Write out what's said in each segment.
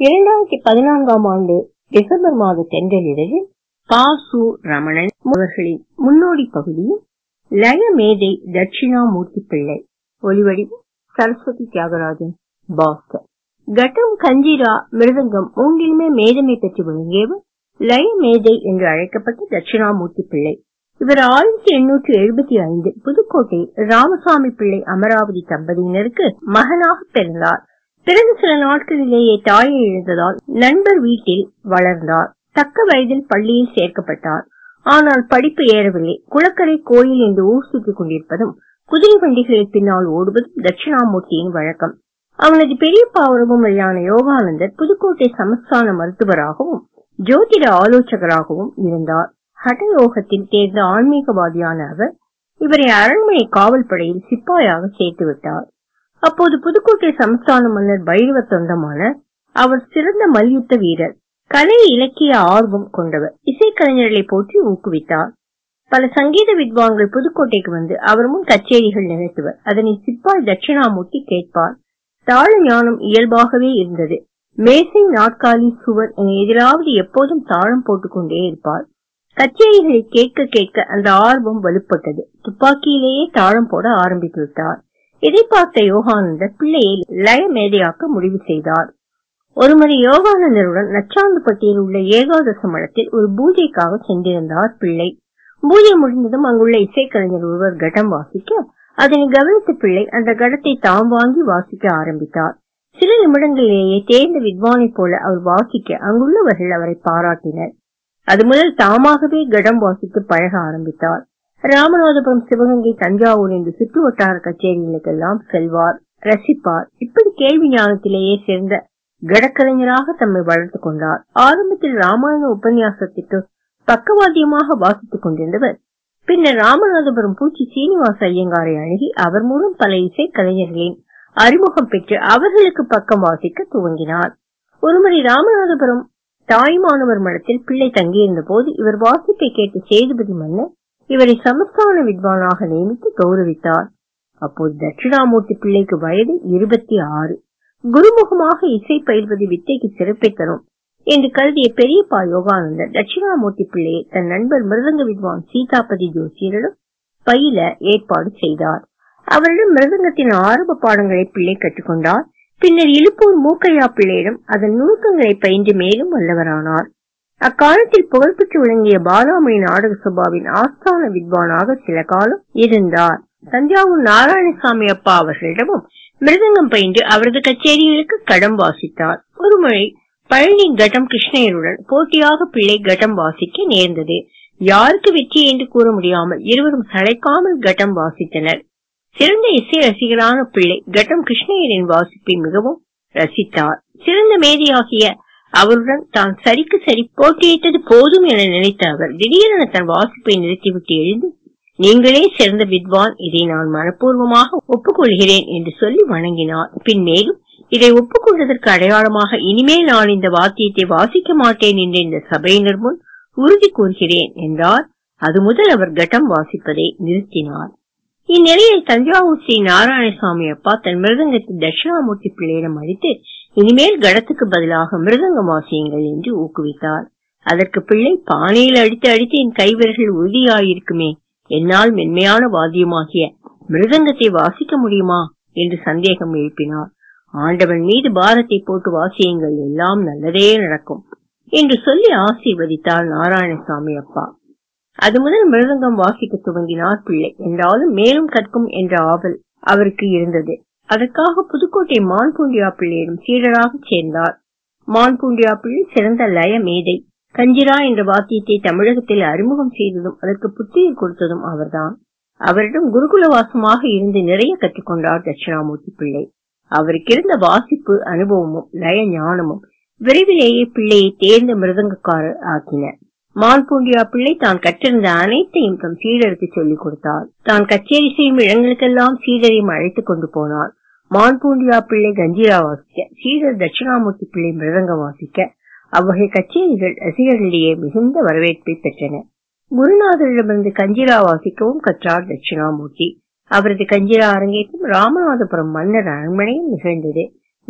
இரண்டாயிரத்தி பதினான்காம் ஆண்டு டிசம்பர் மாத தென்றலிடலில் பா சு ரமணன் அவர்களின் முன்னோடி பகுதியில் லய மேதை தட்சிணாமூர்த்தி பிள்ளை ஒலிவடிவம் சரஸ்வதி தியாகராஜன் பாஸ்கர் கட்டம் கஞ்சிரா மிருதங்கம் மூன்றிலுமே மேதமை பெற்று விளங்கியவர் லய மேதை என்று அழைக்கப்பட்ட தட்சிணாமூர்த்தி பிள்ளை இவர் ஆயிரத்தி எண்ணூற்றி எழுபத்தி ஐந்து புதுக்கோட்டை ராமசாமி பிள்ளை அமராவதி தம்பதியினருக்கு மகனாக பிறந்தார் பிறகு சில நாட்களிலேயே தாயை இழந்ததால் நண்பர் வீட்டில் வளர்ந்தார் தக்க வயதில் பள்ளியில் சேர்க்கப்பட்டார் ஆனால் படிப்பு ஏறவில்லை குளக்கரை கோயில் என்று ஊர் சுற்றிக் கொண்டிருப்பதும் குதிரை வண்டிகளில் பின்னால் ஓடுவதும் தட்சிணாமூர்த்தியின் வழக்கம் அவனது பெரிய பாவரமும் வழியான யோகானந்தர் புதுக்கோட்டை சமஸ்தான மருத்துவராகவும் ஜோதிட ஆலோசகராகவும் இருந்தார் ஹடயோகத்தில் தேர்ந்த ஆன்மீகவாதியான அவர் இவரை அரண்மனை காவல் படையில் சிப்பாயாக சேர்த்து விட்டார் அப்போது புதுக்கோட்டை சமஸ்தான மன்னர் பைரவ தொண்டமான அவர் சிறந்த மல்யுத்த வீரர் கலை இலக்கிய ஆர்வம் கொண்டவர் இசைக்கலைஞர்களை போற்றி ஊக்குவித்தார் பல சங்கீத வித்வான்கள் புதுக்கோட்டைக்கு வந்து அவர் முன் கச்சேரிகள் நிகழ்த்துவர் அதனை சிப்பாய் தட்சிணாமூர்த்தி கேட்பார் தாழ ஞானம் இயல்பாகவே இருந்தது மேசை நாற்காலி சுவர் என எதிராவது எப்போதும் தாளம் போட்டுக்கொண்டே இருப்பார் கச்சேரிகளை கேட்க கேட்க அந்த ஆர்வம் வலுப்பட்டது துப்பாக்கியிலேயே தாளம் போட ஆரம்பித்து விட்டார் இதை பார்த்த யோகானந்தர் பிள்ளையை லய மேதையாக்க முடிவு செய்தார் ஒருமுறை யோகானந்தருடன் நச்சாந்துப்பட்டியில் உள்ள ஏகாதச மடத்தில் ஒரு பூஜைக்காக சென்றிருந்தார் பிள்ளை பூஜை முடிந்ததும் அங்குள்ள இசைக்கலைஞர் ஒருவர் கடம் வாசிக்க அதனை கவனித்த பிள்ளை அந்த கடத்தை தாம் வாங்கி வாசிக்க ஆரம்பித்தார் சில நிமிடங்களிலேயே தேர்ந்த வித்வானை போல அவர் வாசிக்க அங்குள்ளவர்கள் அவரை பாராட்டினர் அது முதல் தாமாகவே கடம் வாசித்து பழக ஆரம்பித்தார் ராமநாதபுரம் சிவகங்கை தஞ்சாவூர் என்று சுற்று வட்டார கச்சேரிகளுக்கெல்லாம் செல்வார் ரசிப்பார் இப்படி கேள்வி ஞானத்திலேயே சேர்ந்த கடக்கலைஞராக தம்மை வளர்த்துக் கொண்டார் ஆரம்பத்தில் ராமாயண உபன்யாசத்திற்கு பக்கவாத்தியமாக வாசித்துக் கொண்டிருந்தவர் பின்னர் ராமநாதபுரம் பூச்சி சீனிவாச ஐயங்காரை அணுகி அவர் மூலம் பல இசை கலைஞர்களின் அறிமுகம் பெற்று அவர்களுக்கு பக்கம் வாசிக்க துவங்கினார் ஒருமுறை ராமநாதபுரம் தாய்மானவர் மடத்தில் பிள்ளை தங்கியிருந்த போது இவர் வாசிப்பை கேட்டு சேதுபதி மன்னர் இவரை சமஸ்தான வித்வானாக நியமித்து கௌரவித்தார் அப்போது தட்சிணாமூர்த்தி பிள்ளைக்கு வயது இருபத்தி ஆறு குருமுகமாக இசை பயில்வது வித்தைக்கு சிறப்பை தரும் என்று கருதிய பெரியப்பா யோகானந்தர் தட்சிணாமூர்த்தி பிள்ளையை தன் நண்பர் மிருதங்க வித்வான் சீதாபதி ஜோசியரிடம் பயில ஏற்பாடு செய்தார் அவரிடம் மிருதங்கத்தின் ஆரம்ப பாடங்களை பிள்ளை கற்றுக்கொண்டார் பின்னர் இழுப்பூர் மூக்கையா பிள்ளையிடம் அதன் நுணுக்கங்களை பயின்று மேலும் வல்லவரானார் அக்காலத்தில் புகழ்பெற்று விளங்கிய பாலாமணி நாடக சபாவின் ஆஸ்தான வித்வானாக சில காலம் இருந்தார் தஞ்சாவூர் நாராயணசாமி அப்பா அவர்களிடமும் மிருதங்கம் பயின்று அவரது கச்சேரிகளுக்கு கடம் வாசித்தார் ஒருமுறை பழனி கட்டம் கிருஷ்ணயருடன் போட்டியாக பிள்ளை கட்டம் வாசிக்க நேர்ந்தது யாருக்கு வெற்றி என்று கூற முடியாமல் இருவரும் சளைக்காமல் கட்டம் வாசித்தனர் சிறந்த இசை ரசிகரான பிள்ளை கட்டம் கிருஷ்ணயரின் வாசிப்பை மிகவும் ரசித்தார் சிறந்த மேதையாகிய அவருடன் தான் சரிக்கு சரி போட்டியிட்டது போதும் என நினைத்த அவர் திடீரென தன் வாசிப்பை நிறுத்திவிட்டு எழுந்து நீங்களே சிறந்த வித்வான் இதை நான் மனப்பூர்வமாக ஒப்புக்கொள்கிறேன் என்று சொல்லி வணங்கினார் பின் மேலும் இதை ஒப்புக்கொண்டதற்கு அடையாளமாக இனிமேல் நான் இந்த வாத்தியத்தை வாசிக்க மாட்டேன் என்று இந்த சபையினர் முன் உறுதி கூறுகிறேன் என்றார் அது முதல் அவர் கட்டம் வாசிப்பதை நிறுத்தினார் இந்நிலையில் தஞ்சாவூர் ஸ்ரீ நாராயணசாமி அப்பா தன் மிருதங்கத்தை தட்சிணாமூர்த்தி பிள்ளையிடம் அளித்து இனிமேல் கடத்துக்கு பதிலாக மிருதங்கம் வாசியுங்கள் என்று ஊக்குவித்தார் அதற்கு பிள்ளை பானையில் அடித்து அடித்து என் கைவிரல்கள் உறுதியாயிருக்குமே என்னால் மென்மையான வாத்தியமாகிய மிருதங்கத்தை வாசிக்க முடியுமா என்று சந்தேகம் எழுப்பினார் ஆண்டவன் மீது பாரத்தை போட்டு வாசியுங்கள் எல்லாம் நல்லதே நடக்கும் என்று சொல்லி ஆசீர்வதித்தார் நாராயணசாமி அப்பா அது முதல் மிருதங்கம் வாசிக்க துவங்கினார் பிள்ளை என்றாலும் மேலும் கற்கும் என்ற ஆவல் அவருக்கு இருந்தது அதற்காக புதுக்கோட்டை மான்பூண்டியா பிள்ளையிடம் சீடராக சேர்ந்தார் மான்பூண்டியா பிள்ளை சிறந்த லய மேதை கஞ்சிரா என்ற வாத்தியத்தை தமிழகத்தில் அறிமுகம் செய்ததும் அதற்கு புத்துயிர் கொடுத்ததும் அவர்தான் அவரிடம் குருகுலவாசமாக இருந்து நிறைய கற்றுக்கொண்டார் தட்சிணாமூர்த்தி பிள்ளை அவருக்கு இருந்த வாசிப்பு அனுபவமும் லய ஞானமும் விரைவிலேயே பிள்ளையை தேர்ந்த மிருதங்கக்காரர் ஆக்கினர் மான்பூண்டியா பிள்ளை தான் கற்றிருந்த அனைத்தையும் தம் சீடருக்கு சொல்லிக் கொடுத்தார் தான் கச்சேரி செய்யும் இடங்களுக்கெல்லாம் சீடரையும் அழைத்துக் கொண்டு போனார் மான்பூண்டியா பிள்ளை கஞ்சிரா வாசிக்க சீடர் தட்சிணாமூர்த்தி பிள்ளை மிருதங்கம் வாசிக்க அவ்வகை கச்சேரிகள் ரசிகர்களிடையே மிகுந்த வரவேற்பை பெற்றன குருநாதரிடமிருந்து கஞ்சிரா வாசிக்கவும் கற்றார் தட்சிணாமூர்த்தி அவரது கஞ்சிரா அரங்கேற்றம் ராமநாதபுரம் மன்னர் அரண்மனையில் நிகழ்ந்தது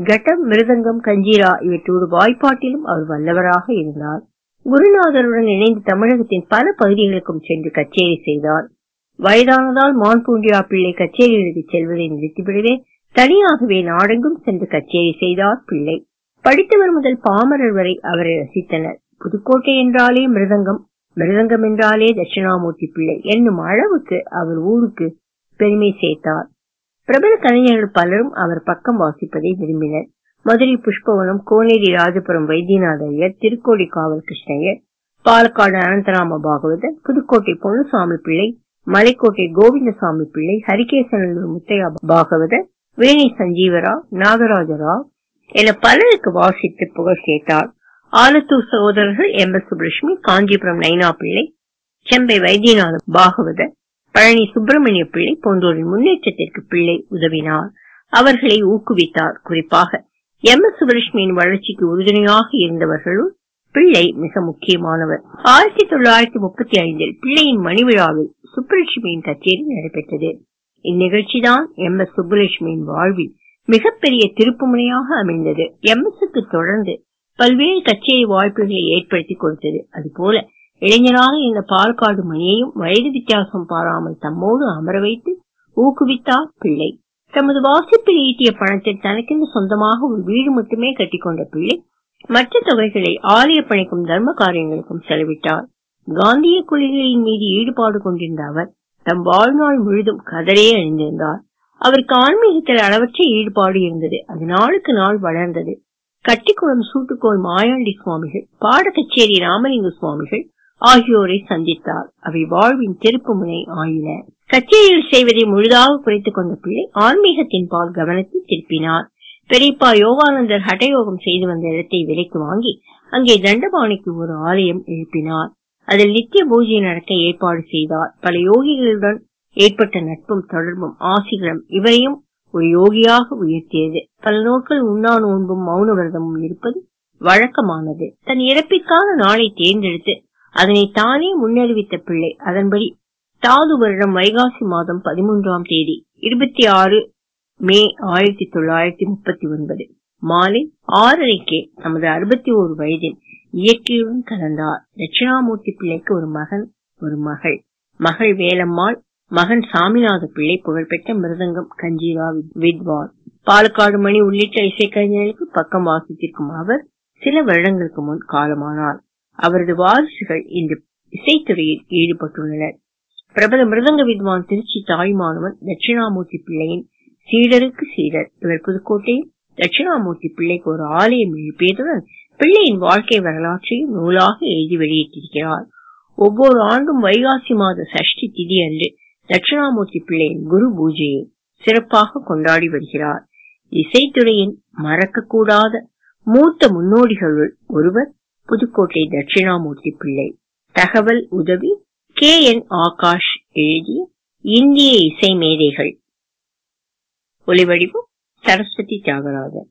கட்டம் மிருதங்கம் கஞ்சீரா இவற்றோடு வாய்ப்பாட்டிலும் அவர் வல்லவராக இருந்தார் குருநாதருடன் இணைந்து தமிழகத்தின் பல பகுதிகளுக்கும் சென்று கச்சேரி செய்தார் வயதானதால் மான்பூண்டியா பிள்ளை கச்சேரிகளுக்கு செல்வதை நிறுத்திவிடவே தனியாகவே நாடெங்கும் சென்று கச்சேரி செய்தார் பிள்ளை படித்தவர் முதல் பாமரர் வரை அவரை ரசித்தனர் புதுக்கோட்டை என்றாலே மிருதங்கம் மிருதங்கம் என்றாலே தட்சிணாமூர்த்தி பிள்ளை என்னும் அளவுக்கு அவர் ஊருக்கு பெருமை சேர்த்தார் பிரபல கலைஞர்கள் பலரும் அவர் பக்கம் வாசிப்பதை விரும்பினர் மதுரை புஷ்பவனம் கோனேரி ராஜபுரம் வைத்தியநாத ஐயர் திருக்கோடி காவல் கிருஷ்ணய்யர் பாலக்காடு அனந்தராம பாகவதர் புதுக்கோட்டை பொன்னுசாமி பிள்ளை மலைக்கோட்டை கோவிந்தசாமி பிள்ளை ஹரிகேசனல்லூர் முத்தையா பாகவதர் வேணி சஞ்சீவராவ் நாகராஜராவ் என பலருக்கு வாசித்து புகழ் சேர்த்தார் ஆலத்தூர் சகோதரர்கள் எம் எஸ் சுப்லட்சுமி காஞ்சிபுரம் நைனா பிள்ளை செம்பை வைத்தியநாத பாகவதர் பழனி சுப்பிரமணிய பிள்ளை போன்றோரின் முன்னேற்றத்திற்கு பிள்ளை உதவினார் அவர்களை ஊக்குவித்தார் குறிப்பாக எம் எஸ் சுப்பலட்சுமியின் வளர்ச்சிக்கு உறுதுணையாக இருந்தவர்களுள் பிள்ளை மிக முக்கியமானவர் ஆயிரத்தி தொள்ளாயிரத்தி முப்பத்தி ஐந்தில் பிள்ளையின் மணி விழாவில் சுப்புலட்சுமியின் கச்சேரி நடைபெற்றது இந்நிகழ்ச்சிதான் எம் எஸ் சுப்புலட்சுமியின் வாழ்வில் மிகப்பெரிய திருப்புமுனையாக அமைந்தது எம் எஸ் க்கு தொடர்ந்து பல்வேறு கச்சேரி வாய்ப்புகளை ஏற்படுத்தி கொடுத்தது அதுபோல இளைஞராக இந்த பால்காடு மணியையும் வயது வித்தியாசம் பாராமல் தம்மோடு அமர வைத்து ஊக்குவித்தார் பிள்ளை தமது வாசிப்பில் ஈட்டிய பணத்தில் தனக்கென்று சொந்தமாக ஒரு வீடு மட்டுமே கட்டிக்கொண்ட பிள்ளை மற்ற தொகைகளை ஆலய பணிக்கும் தர்ம காரியங்களுக்கும் செலவிட்டார் காந்திய கொள்கைகளின் மீது ஈடுபாடு கொண்டிருந்த அவர் தம் வாழ்நாள் முழுதும் கதரே அணிந்திருந்தார் அவருக்கு ஆன்மீகத்தில் அளவற்ற ஈடுபாடு இருந்தது அது நாளுக்கு நாள் வளர்ந்தது கட்டிக்குளம் சூட்டுக்கோள் மாயாண்டி சுவாமிகள் பாட கச்சேரி ராமலிங்க சுவாமிகள் ஆகியோரை சந்தித்தார் அவை வாழ்வின் திருப்பு முனை ஆயின கச்சேரியில் செய்வதை முழுதாக குறைத்துக் கொண்ட பிள்ளை ஆன்மீகத்தின் பால் கவனத்தை திருப்பினார் பெரியப்பா யோகானந்தர் ஹடயோகம் செய்து வந்த இடத்தை விலைக்கு வாங்கி அங்கே தண்டபாணிக்கு ஒரு ஆலயம் எழுப்பினார் அதில் நித்திய பூஜை நடக்க ஏற்பாடு செய்தார் பல யோகிகளுடன் ஏற்பட்ட நட்பும் தொடர்பும் ஆசிகளும் இவரையும் ஒரு யோகியாக உயர்த்தியது பல நாட்கள் உண்ணா நோன்பும் மௌன விரதமும் இருப்பது வழக்கமானது தன் இறப்பிற்கான நாளை தேர்ந்தெடுத்து அதனை தானே முன்னறிவித்த பிள்ளை அதன்படி தாது வருடம் வைகாசி மாதம் பதிமூன்றாம் தேதி இருபத்தி ஆறு மே ஆயிரத்தி தொள்ளாயிரத்தி முப்பத்தி ஒன்பது மாலை ஆறரைக்கே தமது அறுபத்தி ஓரு வயதில் இயற்கையுடன் கலந்தார் தட்சிணாமூர்த்தி பிள்ளைக்கு ஒரு மகன் ஒரு மகள் மகள் வேலம்மாள் மகன் சாமிநாத பிள்ளை புகழ்பெற்ற மிருதங்கம் கஞ்சீரா வித்வான் பாலக்காடு மணி உள்ளிட்ட இசைக்கலைஞர்களுக்கு பக்கம் வாசித்திருக்கும் அவர் சில வருடங்களுக்கு முன் காலமானார் அவரது வாரிசுகள் இன்று இசைத்துறையில் ஈடுபட்டுள்ளனர் பிரபல மிருதங்க வித்வான் திருச்சி தாய்மானவன் தட்சிணாமூர்த்தி பிள்ளையின் சீடருக்கு சீடர் இவர் புதுக்கோட்டையில் தட்சிணாமூர்த்தி பிள்ளைக்கு ஒரு ஆலயம் எழுப்பியதுடன் பிள்ளையின் வாழ்க்கை வரலாற்றையும் நூலாக எழுதி வெளியிட்டிருக்கிறார் ஒவ்வொரு ஆண்டும் வைகாசி மாத சஷ்டி திதி அன்று தட்சிணாமூர்த்தி பிள்ளையின் குரு பூஜையை சிறப்பாக கொண்டாடி வருகிறார் இசைத்துறையின் மறக்கக்கூடாத மூத்த முன்னோடிகளுள் ஒருவர் புதுக்கோட்டை தட்சிணாமூர்த்தி பிள்ளை தகவல் உதவி கே என் ஆகாஷ் எழுதிய இந்திய இசை மேதைகள் ஒலிவடிவம் சரஸ்வதி தியாகராஜன்